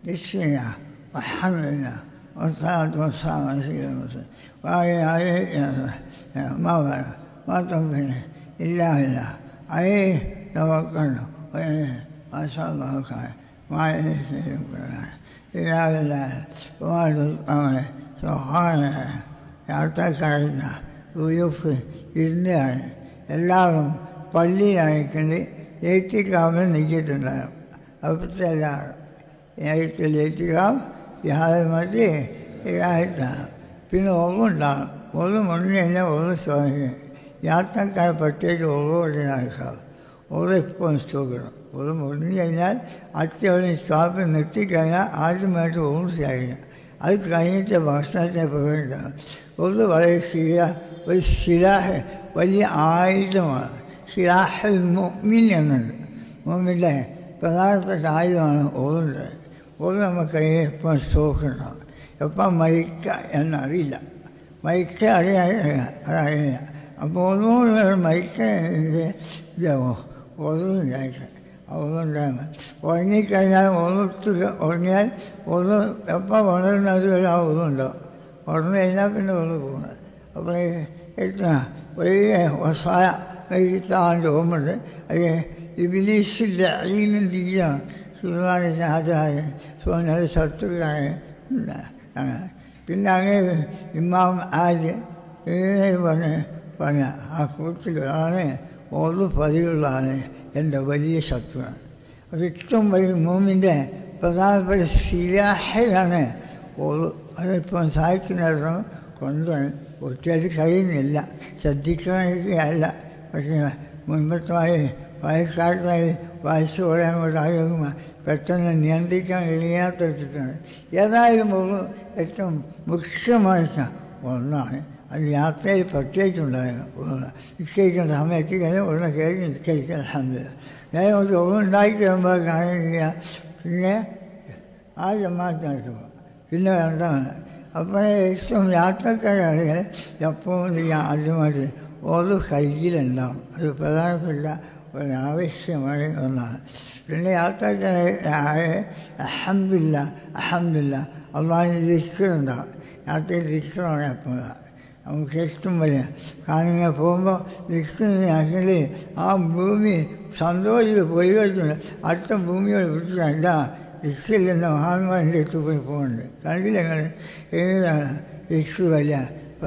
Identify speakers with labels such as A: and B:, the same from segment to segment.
A: നിശ്ചയ അഹമ്മദില്ല والصلاة والسلام على سيدنا المرسلين وعلى عليه ما بلغ ما توفيق إلا بالله عليه توكلنا وإليه ما شاء الله خير وعليه سيدنا كلنا إلا بالله وما تسمع سبحانه യാത്രക്കാരില്ല യൂഫ് ഇരുന്നാണ് എല്ലാവരും പള്ളിയിലായിക്കൊണ്ട് ഏറ്റിക്കാവിൽ നിൽക്കിയിട്ടുണ്ടാകും അവിടുത്തെ എല്ലാവരും ഏറ്റിൽ ഏറ്റിക്കാവ് യാതൊരു മതി ഇതായിട്ടാണ് പിന്നെ ഓർവുണ്ടാകും ഓർവ് മുറിഞ്ഞു കഴിഞ്ഞാൽ ഓർവ് സ്വാധീനം യാത്രക്കാർ പ്രത്യേകിച്ച് ഓർവോടെ നടക്കാം ഓർവ് ഇപ്പോൾ സൂക്കണം ഓർവ് മുറിഞ്ഞു കഴിഞ്ഞാൽ അത്യാവശ്യം സ്റ്റോപ്പിൽ നിർത്തിക്കഴിഞ്ഞാൽ ആദ്യമായിട്ട് ഓർവ് ചെയ്യുക അത് കഴിഞ്ഞിട്ട് ഭക്ഷണത്തെ പ്രവേശിക്കണം ഒന്ന് വളരെ ശില ഒരു ശിലാഹ് വലിയ ആയുധമാണ് ശിലാഹൽ മൊമ്മിൻ എന്നുണ്ട് മൊമ്മിൻ്റെ പ്രധാനപ്പെട്ട ആയുധമാണ് ഓതുന്നത് ഓത് നമുക്ക് കയ്യിൽ എപ്പം സ്റ്റോക്കുണ്ടാവും എപ്പം മരിക്ക എന്നറിയില്ല മരിക്ക അറിയാൻ അതറിയില്ല അപ്പോൾ ഒന്നുകൂടെ മരിക്ക ഇതാവോ ഒന്നുമില്ലായിരിക്കും അതുകൊണ്ടാണ് ഉറങ്ങിക്കഴിഞ്ഞാൽ ഒന്നിട്ട് ഉറങ്ങിയാൽ ഒന്ന് എപ്പോൾ ഉണരുന്നത് വരെ ആ ഒന്നുണ്ടാവും ഉണർന്നു കഴിഞ്ഞാൽ പിന്നെ ഒന്ന് പോകുന്നത് അപ്പോൾ എത്ര വലിയ വസായ കിട്ടാൻ ഓർമ്മയുണ്ട് അത് ഇബിലീസിൻ്റെ അയിലും തീയ സുഖമാണ് ഷാജായ സുഖങ്ങളുടെ ശത്രുക്കളായ അങ്ങനെ പിന്നെ അങ്ങനെ ഇമാം ആജ് ഇങ്ങനെ പറഞ്ഞ് പറഞ്ഞ ആ കൂട്ടിലാണ് ഓരോ പതിവുള്ളതാണ് എൻ്റെ വലിയ ശത്രുവാണ് അത് ഏറ്റവും വലിയ മൂമിൻ്റെ പ്രധാനപ്പെട്ട ശിലാഹയാണ് ഓരോ അതിപ്പം സഹായിക്കുന്നിടത്തും കൊണ്ടുവന്ന് ഒറ്റയായിട്ട് കഴിയുന്നില്ല ശ്രദ്ധിക്കണമല്ല പക്ഷേ മുൻപത്തായി വയസ്സായി വയസ്സ് പറയാൻ കൂടാകുമ്പോൾ പെട്ടെന്ന് നിയന്ത്രിക്കാൻ കഴിയാത്തിട്ടാണ് ഏതായാലും ഒരു ഏറ്റവും മുഖ്യമായ ഒന്നാണ് അത് യാത്രയിൽ പ്രത്യേകിച്ചുണ്ടായിരുന്നു നിശ്ചയിക്കേണ്ട സമയത്ത് കഴിഞ്ഞാൽ ഉടനെ കയറി നിശ്ചയിക്കാൻ അഹമ്മദില്ല ഞാൻ ഒരു ഉണ്ടായി കഴിയുമ്പോൾ കാണില്ല പിന്നെ ആ ജമാഅത്ത് നടത്തുമ്പോൾ പിന്നെ രണ്ടാണ് അപ്പോൾ ഏറ്റവും യാത്രക്കാരാണെങ്കിൽ എപ്പോഴും ഈ ആദ്യമായിട്ട് ഓരോ കയ്യിലുണ്ടാവും അത് പ്രധാനപ്പെട്ട ഒരാവശ്യമായ ഒന്നാണ് പിന്നെ യാത്രക്കാരെ അഹമ്മദില്ല അഹമ്മദില്ല അള്ളാഹിന് ദിക്കറുണ്ടാവും യാത്രയിൽ ദിക്കറാണ് എപ്പോൾ നമുക്ക് ഏറ്റവും വലിയ കാരണം പോകുമ്പോൾ ദിക്കറിനാണെങ്കിൽ ആ ഭൂമി സന്തോഷിച്ച് പോയി കഴിഞ്ഞിട്ടുണ്ട് അടുത്ത ഭൂമിയോട് വിട്ടിട്ടല്ല ദിക്കിൽ നിന്ന് മഹാന്മാരുടെ അടുത്ത് പോയി പോകുന്നുണ്ട് കണ്ടില്ല ഞങ്ങൾ ഏതാണ് ദിക്ക് വലിയ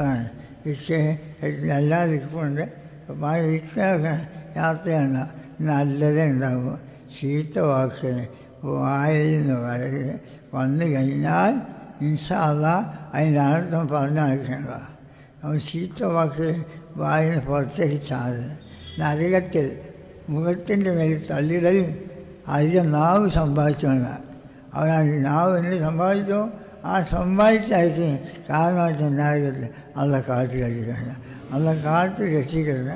A: ദിക്ക് എല്ലാ ദിക്കുമുണ്ട് അപ്പം ആ ദിക്കൊക്കെ യാത്രയാണ് നല്ലതേ ഉണ്ടാകും ചീത്ത വാക്ക് വായിൽ നിന്ന് വളരെ വന്നു കഴിഞ്ഞാൽ ഇൻഷാല്ല അതിൻ്റെ അർത്ഥം പറഞ്ഞയക്കേണ്ട നമ്മൾ ചീത്ത വാക്ക് വായിന് പുറത്തേക്ക് ചാടുന്നത് നരകത്തിൽ മുഖത്തിൻ്റെ മേൽ തള്ളിടൽ അധികം നാവ് സമ്പാദിച്ചുകൊണ്ട് അവരാണ് നാവ് എന്ത് സമ്പാദിച്ചോ ആ സമ്പാദിച്ചായിരിക്കും കാരണമായിട്ട് നരകത്തിൽ അല്ല കാത്തു രക്ഷിക്കണം അല്ല കാത്തു രക്ഷിക്കരുത്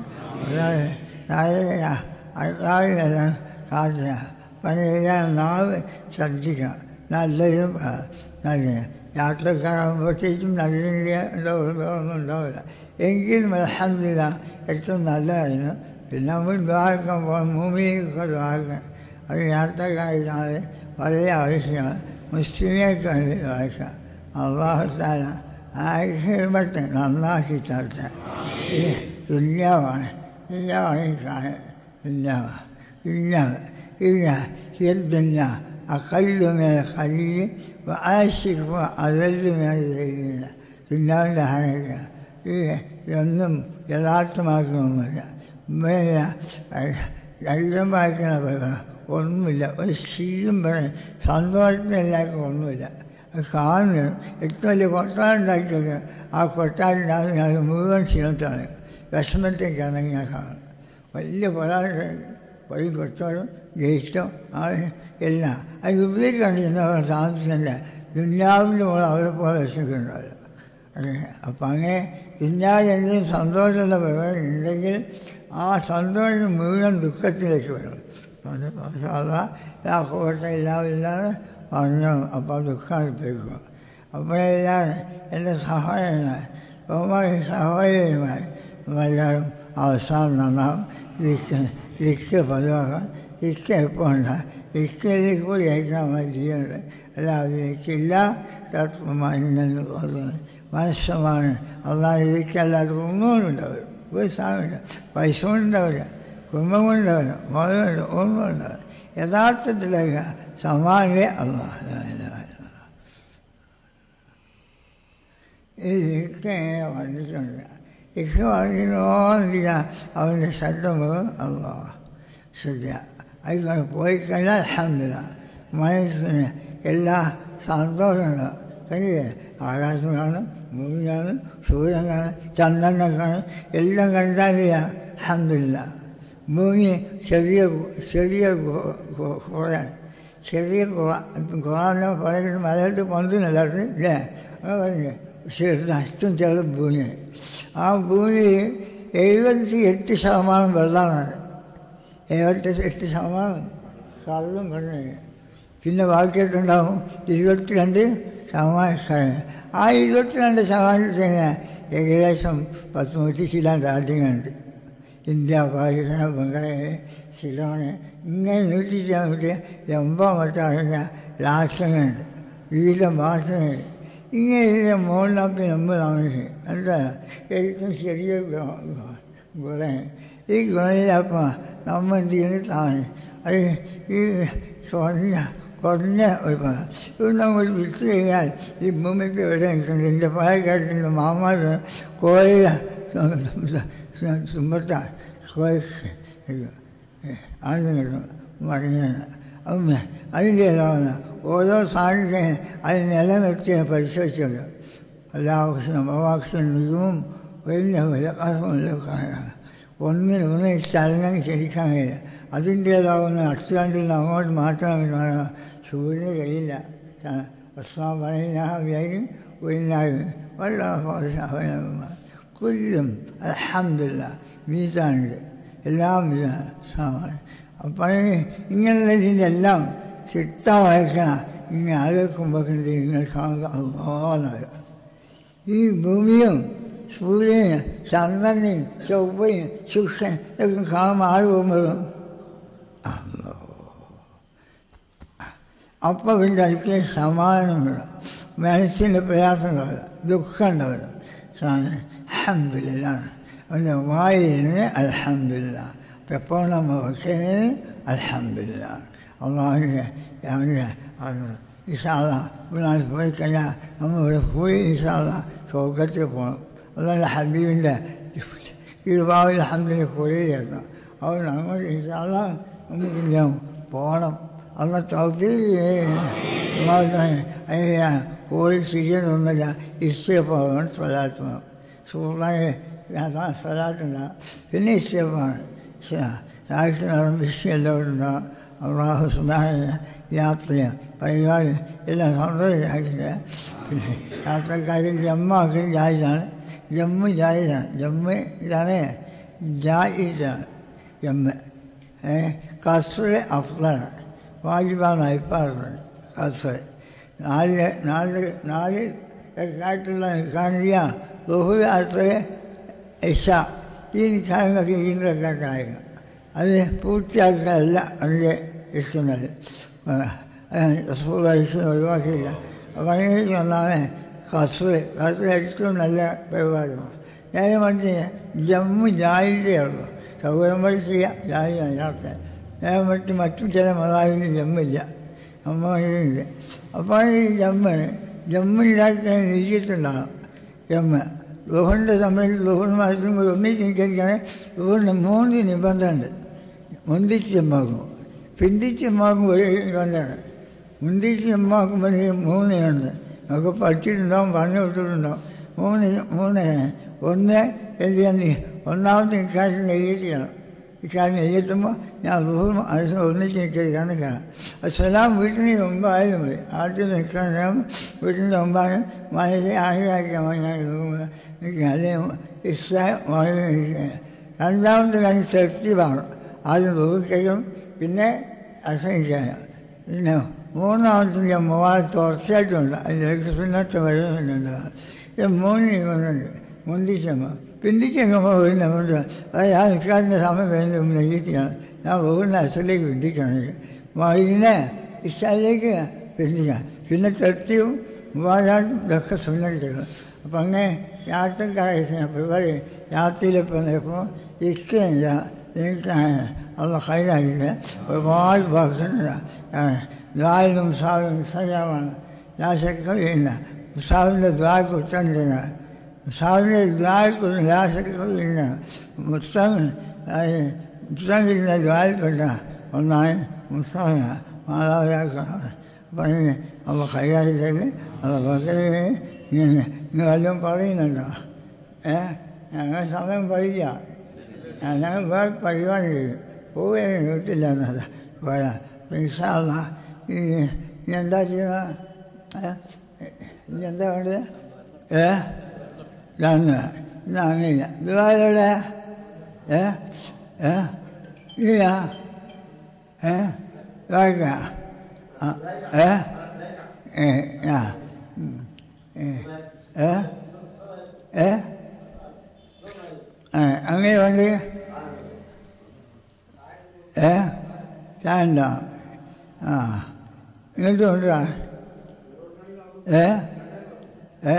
A: അതായത് നാവിനെല്ലാം കാത്തു പണിയാൻ നാവ് ശ്രദ്ധിക്കണം നല്ലതും നല്ല യാത്രക്കാരാകുമ്പോഴത്തേക്കും നല്ല ഒന്നും ഉണ്ടാവില്ല എങ്കിലും അലഹമില്ല ഏറ്റവും നല്ലതായിരുന്നു പിന്നെ നമ്മൾ ദ്വാരക്കാൻ പോകണം ഭൂമിയൊക്കെ ദ്വാരക്കണം അത് യാത്രക്കാരിക്കാതെ വളരെ ആവശ്യമാണ് മുസ്ലിമേക്ക് വേണ്ടി ദ്വാരക്കാം അള്ളാഹുത്താല ആഹിമത്തെ നന്നാക്കി തരട്ടെ ഈ ദുന്യാവാണ് ദുന്യാവാണ് ഈ കാണുന്നത് ദുന്യാവ് ദുന്യാവ് ഇല്ല ഹിയദ്ദുന്യ അക്കല്ലു മേൽ ഖലീൽ ആശിക്കും അതല്ലു മേൽ ദൈവമില്ല ദുന്യാവിൻ്റെ ഹാനിക്കുക ഈ ഇതൊന്നും യഥാർത്ഥമാക്കണമൊന്നുമില്ല മേല ലളിതമാക്കണ ഒന്നുമില്ല ഒരു ശീലം പറയും സന്തോഷത്തിനെല്ലാവർക്കും ഒന്നുമില്ല അത് കാണുന്നു ഏറ്റവും വലിയ കൊട്ടാരുണ്ടാക്കിയൊക്കെ ആ കൊട്ടാരുണ്ടാകുന്ന ആൾ മുഴുവൻ ക്ഷീണത്താണ് വിഷമത്തേക്കാണ് ഞാൻ കാണുന്നത് വലിയ പോരാട്ടം വഴി കൊട്ടാരും ജ്യേഷ്ഠം ആ എല്ലാം അത് ഇവിടെ കണ്ടിരുന്ന താമസിച്ചില്ല ദുന്യാവിൻ്റെ പോലെ അവരെ പോലെ വിഷമിക്കുന്നുണ്ടാവില്ല അതെ അപ്പം അങ്ങനെ ദുന്യാവിൽ എന്തെങ്കിലും സന്തോഷമുള്ള പരിപാടി ഉണ്ടെങ്കിൽ ആ സന്തോഷം മുഴുവൻ ദുഃഖത്തിലേക്ക് വരും കോട്ട ഇല്ലാതില്ലാതെ പറഞ്ഞു അപ്പോൾ ദുഃഖമാണ് പേക്കുക അപ്പോഴെല്ലാം എൻ്റെ സഹോദരന്മാർ ബഹുമാന സഹോദരന്മാർ എല്ലാവരും അവസാനം നന്നാവും ദിക്ക് ദിക്ക് പതിവാക്കാൻ ഇക്ക എപ്പോൾ ഉണ്ട് ഇക്കയിൽ കൂടി ആയിരിക്കണം നമ്മൾ ചെയ്യുന്നത് അല്ലാതെ ഇക്കില്ല തത്വമാനെന്ന് പറയുന്നത് മനസ്സമാണ് അള്ളാഹ് ഇരിക്കല്ലാതെ ഒന്നും ഉണ്ടാവില്ല ഒരു സാധനമില്ല പൈസ കൊണ്ടുണ്ടാവില്ല കുടുംബം കൊണ്ടുണ്ടാവില്ല മുതലുണ്ട് ഒന്നും ഉണ്ടാവില്ല യഥാർത്ഥത്തിലേക്ക് സമാനേ അള്ളാഹ് ഇത് ഇക്ക എങ്ങനെ വർണ്ണിച്ചുണ്ട് ഇക്ക വർണ്ണിക്കണമെന്നില്ല അവൻ്റെ ശബ്ദം മുഴുവൻ അള്ളാഹ് ശ്രദ്ധ അതിൽ പോയി കഴിഞ്ഞാൽ അലഹമില്ല മനസ്സിന് എല്ലാ സന്തോഷമുണ്ട് കഴിയേ ആകാശം കാണും ഭൂമി കാണും സൂര്യൻ കാണും ചന്ദ്രനെ കാണും എല്ലാം കണ്ടാലില്ല അഹമ്മദില്ല ഭൂമി ചെറിയ ചെറിയ കുറയാണ് ചെറിയ കുറ ഖുറാനെ പറയുന്നത് മലയാളത്തിൽ പന്തിനല്ല ഇല്ലേ അങ്ങനെ പറഞ്ഞു ചെറുത് അഷ്ടം ചെറു ഭൂമി ആ ഭൂമി എഴുപത്തി എട്ട് ശതമാനം വെള്ളമാണ് എഴുപത്തി എട്ട് ശതമാനം കള്ളും വെള്ളം പിന്നെ ബാക്കിയിട്ടുണ്ടാവും ഇരുപത്തിരണ്ട് ശതമാനം ആ ഇരുപത്തിരണ്ട് ശതമാനത്തിന് ഏകദേശം പത്ത് നൂറ്റി ചില രാജ്യങ്ങളുണ്ട് ഇന്ത്യ പാകിസ്ഥാൻ ബംഗ്ലാദേശ് സിലോണ് ഇങ്ങനെ നൂറ്റി ചില എൺപതാമത്തെ രാഷ്ട്രങ്ങളുണ്ട് വിവിധ ഭാഷകളുണ്ട് ഇങ്ങനെ ഇതിൻ്റെ മുകളിലപ്പം നമ്മൾ താമസിക്കും എന്താ ഏറ്റവും ചെറിയ ഗുണം ഈ ഗുണയിലപ്പം നമ്മൾ എന്ത് ചെയ്യുന്നത് താമസിക്കും അത് ഈ കുറഞ്ഞ കുറഞ്ഞ ഒരു പദം ഇത് നമ്മൾ വിട്ടു കഴിഞ്ഞാൽ ഈ ഭൂമിക്ക് എവിടെ നിൽക്കുന്നത് എൻ്റെ പല കാര്യത്തിൻ്റെ മാമാര് കോഴ സുമ്പത്ത ആണെങ്കിലും മറിഞ്ഞാണ് അമ്മ അതിൻ്റെ ഇതാവുന്ന ഓരോ സാധനത്തെ അത് നിലനിർത്തി പരിശോധിച്ചത് എല്ലാവർക്കും അവാക്ഷൻ നിജവും വലിയ വിലക്കാസമുള്ള കാണാം ഒന്നിന് ഒന്ന് ചലനം ശരിക്കാൻ കഴിയില്ല അതിൻ്റേതാവുന്ന അക്ഷരാണ്ടിൽ നിന്ന് അങ്ങോട്ട് മാറ്റാൻ സൂര്യന് കഴിയില്ല ഭക്ഷണം പറയുന്ന ഒഴിഞ്ഞാകും വല്ല കൊല്ലും അലഹമില്ല മീതാനുണ്ട് എല്ലാം സാമാൻ അപ്പം ഇങ്ങനെയുള്ള ഇതിൻ്റെ എല്ലാം ചിട്ട വായിക്കണം ഇങ്ങനെ ആലോചിക്കുമ്പോൾ നിങ്ങൾ കാണുക അള്ളാഹ് ഈ ഭൂമിയും സൂര്യനും ചന്ദ്രനെയും ചൊവ്വയും ശുക്രൻ ഒക്കെ കാണുമ്പോൾ ആൾ പോകുമ്പോഴും അല്ലോ അപ്പോൾ പിന്നെ എനിക്ക് സമാധാനമില്ല മനസ്സിൻ്റെ പ്രയാസം ഉണ്ടാവില്ല ദുഃഖം ഉണ്ടാവില്ല സാധനം അഹമ്മദില്ല അവൻ്റെ വായിൽ നിന്ന് അലഹമില്ല എപ്പോൾ നമ്മൾ വയ്ക്കുന്നതിന് അലഹമില്ല അള്ളാഹിൻ്റെ അവൻ്റെ ഇഷാദ ഇവിടെ പോയി കഴിഞ്ഞാൽ നമ്മൾ ഇവിടെ പോയി ഇഷാദ സ്വർഗത്തിൽ പോകണം അല്ലാതെ ഹബീബിൻ്റെ ഇരുപാവിൽ ഹംദിൻ്റെ കുഴിയിലായിരുന്നു അതുകൊണ്ട് അങ്ങോട്ട് ഇഷാദ നമുക്ക് പോകണം അന്ന് തൗഫീ കോഴി ചെയ്യണമെന്നില്ല ഇഷ്ടപ്പോകണം സ്വലാത്ത് സൂറായി സ്വലാത്തുണ്ടാകും പിന്നെ ഇഷ്ടമാണ് സാക്ഷിനാളും വിഷയെല്ലാം ഉണ്ടാകും അള്ളാഹു സുധാര യാത്രയും പരിപാടി എല്ലാം സന്തോഷമാക്കിയിട്ട് പിന്നെ യാത്രക്കാരിൽ ജമ്മാക്കി ജായിതാണ് ജമ്മു ജായിതാണ് ജമ്മു ഇതാണ് ജായിതാണ് ജമ്മ് കസ്റ് അഫ്ലാണ് വാജിബാണ് അഭിപ്രായമാണ് കസ്റ് നാല് നാല് നാല് ആയിട്ടുള്ള കാണില്ല ബഹു അത്ര ഇഷ ഈ നിൽക്കാനൊക്കെ ഈ റെക്കാർഡായിരുന്നു അത് പൂർത്തിയാക്കാനല്ല അതിൻ്റെ ഇഷ്ടങ്ങൾ റസൂൾ ഇഷ്ടം ഒഴിവാക്കിയില്ല അപ്പം അങ്ങനെ വന്നാണ് കസ്റ് കസ്റ് ഏറ്റവും നല്ല പരിപാടിയാണ് ഞാൻ മറ്റേ ജമ്മു ജായിലേ ഉള്ളൂ സൗകര്യം പോലെ ചെയ്യാം ജായിയാണ് യാത്ര ഞാൻ മറ്റ് മറ്റു ചില മതാവിന് ജമ്മില്ല നമ്മളുണ്ട് അപ്പോൾ ഈ ജമ്മിന് ജമ്മിലാക്കി നിശ്ചയിച്ചിട്ടുണ്ടാകും ജമ്മ് ലോഹറിൻ്റെ സമയത്ത് ലോഹർ മാസത്തും കൂടി ഒന്നിച്ച് നിൽക്കുകയാണെങ്കിൽ ലോഹറിന് മൂന്ന് നിബന്ധന ഉണ്ട് മുന്തിച്ച് ജമ്മാക്കും പിന്തിച്ച് ജമ്മാക്കും ഒരു നിബന്ധന മുന്തിച്ച് ജമ്മാക്കുമ്പോൾ മൂന്ന് ഉണ്ട് നമുക്ക് പഠിച്ചിട്ടുണ്ടാവും പറഞ്ഞു കൊടുത്തിട്ടുണ്ടാവും മൂന്ന് മൂന്ന് ഒന്ന് എന്ത് ചെയ്യാൻ ഒന്നാമത്തെ ഇക്കാര്യം നെയ്യത്തിയാണ് ഇക്കാര്യം നെയ്യെത്തുമ്പോൾ ഞാൻ റൂം അത് ഒന്നിച്ച് നിൽക്കുകയാണ് കാണാം അത് സലാം വീട്ടിന് മുമ്പായാലും മതി ആദ്യം നിൽക്കാൻ ഞാൻ വീട്ടിൻ്റെ മുമ്പാണ് മനസ്സിൽ ആശയാക്കിയാൽ മതി ഞാൻ റൂം നിൽക്കുക അല്ലെങ്കിൽ ഇഷ്ടം വളരെ നിൽക്കുക രണ്ടാമത്തെ കാര്യം സെലക്റ്റീവാണ് ആദ്യം റൂമിലേക്കും പിന്നെ അസഹിക്കാനും പിന്നെ മൂന്നാമത്തെ ഞാൻ മൂവാറ് തുടർച്ചയായിട്ടുണ്ട് അതിലേക്ക് പിന്നത്തെ വരുന്നുണ്ട് ഇത് മൂന്ന് നിയമങ്ങളുണ്ട് മുന്തിച്ചമ്മ പിന്തിച്ചങ്ങമ്പോൾ ഒരു നമ്മുടെ അത് ആ നിൽക്കാറിൻ്റെ സമയം കഴിഞ്ഞ് നെയ്യത്തിയാണ് ഞാൻ റൂഹിൻ്റെ അസലേക്ക് പിന്തിക്കുകയാണെങ്കിൽ മഹിനെ ഇഷയിലേക്ക് പിന്തിക്കാം പിന്നെ തെറ്റിയും വാഴാനും ഇതൊക്കെ സുന്നരിക്കണം അപ്പം അങ്ങനെ യാത്രക്കാരെ പരിപാടി യാത്രയിലിപ്പോൾ നിൽക്കുമ്പോൾ ഇക്കയില്ല എനിക്ക് അള്ള ഹൈലായില്ല ഒരുപാട് ഭക്ഷണം ദ്വാലും സാവും സജാവാണ് ഞാൻ ശക്തിയില്ല മുസാവിൻ്റെ ദ്വാര കുത്തണ്ടില്ല മുസാവിൻ്റെ ദ്വാര കുത്ത ഞാൻ ശക്തിയില്ല മുസ്തങ് മുസ്തങ്ങിൻ്റെ ദ്വാരപ്പെട്ട ഒന്നാണ് മുസ്താന മാതാപിതാക്കളാണ് അപ്പം അതിന് അവ കൈകാര്യത്തിൽ അത് പക്കല് ഇങ്ങനെ ഇങ്ങനെ വല്ലതും പറയുന്നുണ്ടോ ഏ ഞങ്ങൾ സമയം പഠിക്കാം ഞങ്ങൾ വേറെ പരിപാടി ചെയ്യും പോവുകയും വീട്ടില്ല എന്നത് പോയാൽ ഇൻഷാല്ല ഈ ഇനി എന്താ ചെയ്യണം ഇനി എന്താ വേണ്ടത് ഏ ഇതാണ് ഇന്ന് അങ്ങനെയില്ല ഇതുപോലെ ഏ ഏ ഇല്ല ഏ ഇതാക്കാം ഏ ഏ ആ ഏ ഏ ഏ അങ്ങനെ വേണ്ടി ഏ ചായണ്ടോ ആ ഇങ്ങോട്ട് കൊണ്ടുവാ ഏ ഏ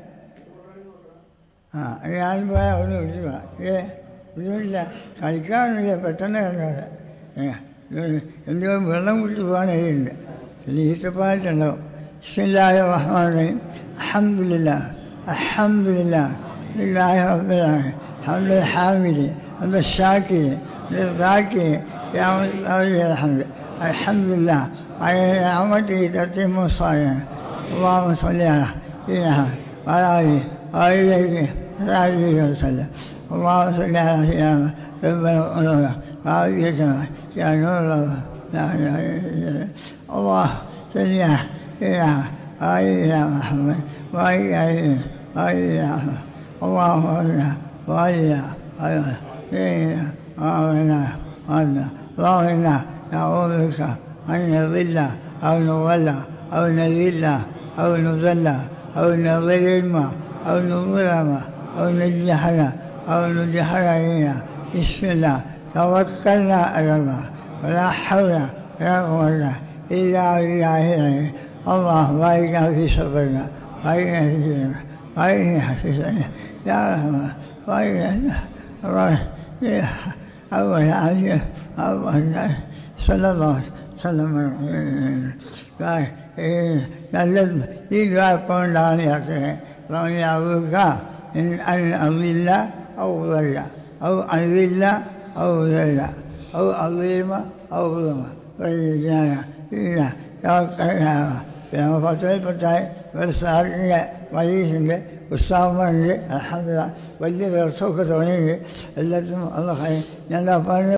A: ആ ഞാൻ പോയാൽ ഒന്ന് വിളിച്ചു പോവാ ഏ ബുദ്ധിമുട്ടില്ല കളിക്കാനൊന്നുമില്ല പെട്ടെന്ന് കണ്ടോടെ ഏ എന്തോ വെള്ളം കുടിച്ച് പോകാനുണ്ട് പിന്നെ ഈറ്റപ്പായിട്ടുണ്ടാവും ബിസ്മില്ലാഹി റഹ്മാൻ റഹീം അൽഹംദുലില്ല അൽഹംദുലില്ല لله رب العالمين حمد الحامد حمد الشاكر الذاكر يا ولي الحمد الحمد لله على نعمته تتم الصالحات اللهم صل على سيدنا وعلى اله وعلى عليه وسلم اللهم صل على سيدنا ربنا القلوب وعافيتنا يا نور الله لا اله الا الله الله صل على سيدنا وعلى محمد وعلى اله وعلى محمد اللهم اغفر وعلى وعلى سيدنا وعلى وعلى اللهم انا نعوذ بك ان نضل او نضل او نذل او نذل او نظلم او نظلم او نجحل او نجحل علينا بسم الله توكلنا على الله ولا حول ولا قوه الا بالله الله بارك في صبرنا بارك في صبرنا بارك في صبرنا يا رحمن بارك الله أول عافية أول الناس صلى الله وسلم നല്ലത് ഈ ദ്വാരപ്പോണ്ടാണ് യാത്ര പറഞ്ഞാവുക أن أضل أو ضل أو أذل أو ذل أو أظلم أو ظلم فإذا إذا توكلنا പിന്നെ പത്രയിൽപ്പെട്ട ഒരു സാറിൻ്റെ മരീഷിൻ്റെ ഉത്സാഹമുണ്ട് അലഹമില്ല വലിയ ദിവസമൊക്കെ തുടങ്ങി എല്ലാത്തിനും അല്ല ഞാൻ പറഞ്ഞ